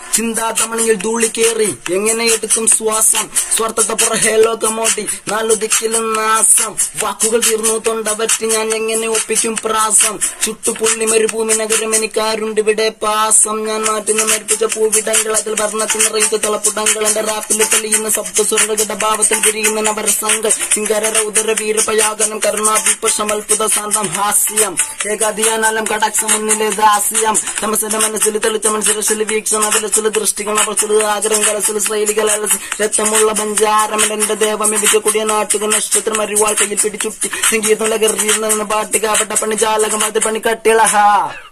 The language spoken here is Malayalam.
ചിന്താതമണിയിൽ ധൂളി കേറി എങ്ങനെ എടുക്കും ശ്വാസം സ്വാർത്ഥത പുറഹേ ലോകമോട്ടി നാലു ദിക്കിലും നാസം വാക്കുകൾ തീർന്നു തൊണ്ടവറ്റി ഞാൻ എങ്ങനെ ഒപ്പിക്കും പ്രാസം ചുട്ടുപുള്ളി മരുഭൂമി നഗരം എനിക്കാരുണ്ട് ഇവിടെ പാസം ഞാൻ മാറ്റുന്ന മരിപ്പിച്ച പൂവിടങ്ങൾ അതിൽ വർണ്ണത്തിൽ നിറയുന്ന തിളപ്പുടങ്ങൾ എന്റെ റാപ്പിൽ തെളിയുന്ന ശബ്ദസ്വരങ്ങളുടെ ഭാവത്തിൽ വിരിയുന്ന നവരസങ്ങൾ ചിങ്കര രൗദര വീരപയാഗനം കരുണാഭിപഷം അത്ഭുത ശാന്തം ഹാസ്യം ഏകാധിയാനാലം കടാക്ഷം മുന്നിലെ ദാസ്യം തമസിന്റെ മനസ്സിൽ തെളിച്ച മനസ്സിൽ വീക്ഷണ വിലസിൽ ദൃഷ്ടികൾ അവസിൽ ആഗ്രഹം കലസിൽ ശൈലികൾ രക്തമുള്ള പഞ്ചാരം എന്റെ ദേവം വിജയ കൂടിയ നാട്ടുക നക്ഷത്രം അരിവാൾ കയ്യിൽ പിടിച്ചുട്ടി സംഗീതം ലഹരിയിൽ നിന്ന് പാട്ടുക പട്ടപ്പണി ജാലകം അത് പണി കട്ടിളഹ